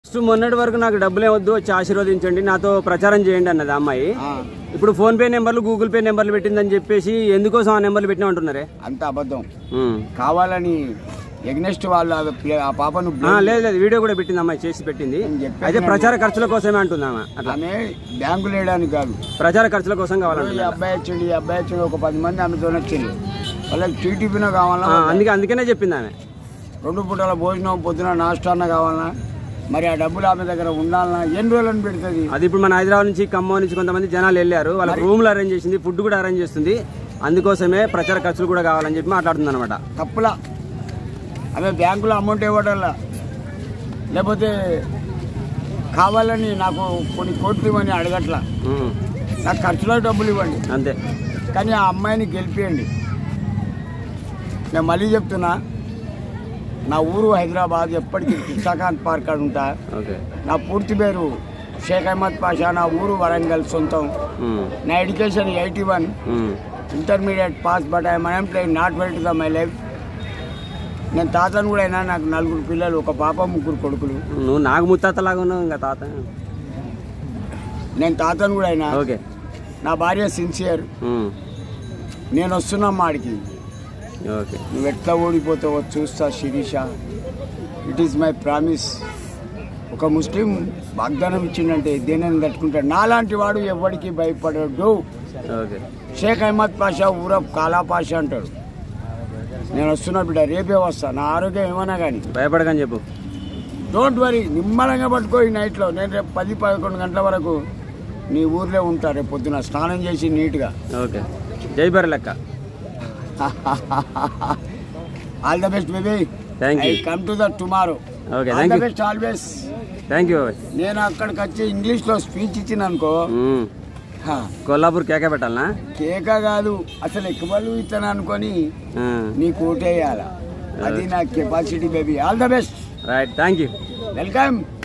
First మొన్నటి వరకు నాకు డబ్బులే వద్దు వచ్చి ఆశీర్వదించండి నాతో ప్రచారం చేయండి అన్నది ఆ అమ్మాయి ఆ, ఇప్పుడు ఫోన్ పే నెంబర్లు గూగుల్ పే నెంబర్లు పెట్టిందని చెప్పేసి ఎందుకోసం ఆ నెంబర్లు పెట్టినా అంటున్నారే అంత అబద్ధం ఉమ్. కావాలని ఎగ్నెస్ట్ వాళ్ళు ఆ ప్లే- ఆ పాపను ఆ, లేదు లేదు వీడియో కూడా పెట్టింది అమ్మాయి చేసి పెట్టింది నేను చెప్పాను అయితే ప్రచార ఖర్చుల కోసమే అంటుందామా అట్లా ఆమె బ్యాంకులు వేయడానికి కాదు ప్రచార ఖర్చుల కోసం ఈ కావాలంటున్నా అబ్బాయి వచ్చిండు ఈ అబ్బాయి వచ్చిండు ఒక పది మంది ఆమెతో వచ్చింది వాళ్ళకి టీటీపీనో కావాలా అందుకే అందుకనే చెప్పింది ఆమె రెండు పూటల భోజనం పొద్దున నాష్టాన్న కావాలన్నా మరి ఆ డబ్బులు ఆమె దగ్గర ఉండాలన్నా ఎన్ని రోజులను పెడుతుంది అది ఇప్పుడు మన హైదరాబాద్ నుంచి ఖమ్మం నుంచి కొంతమంది జనాలు వెళ్ళారు వాళ్ళకి రూమ్లు అరేంజ్ చేసింది ఫుడ్ కూడా అరేంజ్ చేస్తుంది అందుకోసమే ప్రచార ఖర్చులు కూడా కావాలని చెప్పి మాట్లాడుతుంది అనమాట తప్పులా ఆమె బ్యాంకులో అమౌంట్ ఇవ్వడంలా లేకపోతే కావాలని నాకు కొన్ని కోట్లు ఇవ్వని అడగట్లా నాకు ఖర్చులో డబ్బులు ఇవ్వండి అంతే కానీ ఆ అమ్మాయిని గెలిపియండి నేను మళ్ళీ చెప్తున్నా నా ఊరు హైదరాబాద్ ఎప్పటికీ కిషాఖాన్ పార్క్ కాడ ఉంటా ఓకే నా పూర్తి పేరు షేక్ అహ్మద్ పాషా నా ఊరు వరంగల్ సొంతం ఉమ్, నా education eighty one um, intermediate pass but I'm unemployed not well to the my life నేను తాతను కూడా అయినా నాకు నలుగురు పిల్లలు ఒక పాప ముగ్గురు కొడుకులు నువ్వు నాకు ముత్తాతలాగా ఉన్నావు ఇంకా తాత నేను తాతను కూడా అయినా ఓకే నా భార్య సిన్సియర్ ఉమ్, నేను వస్తున్నా మాడికి ఓకే నువ్వు ఎట్లా ఓడిపోతావో చూస్తా Sirisha it is my promise ఒక ముస్లిం వాగ్దానం ఇచ్చిండంటే దేనిని తట్టుకుంటాడు నాలాంటి వాడు ఎవరికి భయపడడు ఓకే షేక్ అహ్మద్ పాషా ఊరబ్ కాలా పాషా అంటాడు నేను వస్తున్నా బిడ్డ రేపే వస్తా నా ఆరోగ్యం ఏమన్నా కానీ భయపడకని చెప్పు డోంట్ వరీ నిమ్మలంగా పట్టుకో ఈ నైట్లో నేను రేపు పది పదకొండు గంటల వరకు నీ ఊర్లో ఉంటా రేపు పొద్దున స్నానం చేసి నీట్గా ఓకే జై బరి లెక్క all the best baby thank I you come to the tomorrow okay all thank the you best always thank you నేను అక్కడికి వచ్చి ఇంగ్లీష్లో స్పీచ్ ఇచ్చిన అనుకో ఉమ్, హా, కొల్లాపూర్ కేక పెట్టాలనా కేక కాదు అసలు ఎక్కువలు ఇస్తాను అనుకొని ఆ, నీకు ఓటేయాల అది నా capacity baby all the best right thank you welcome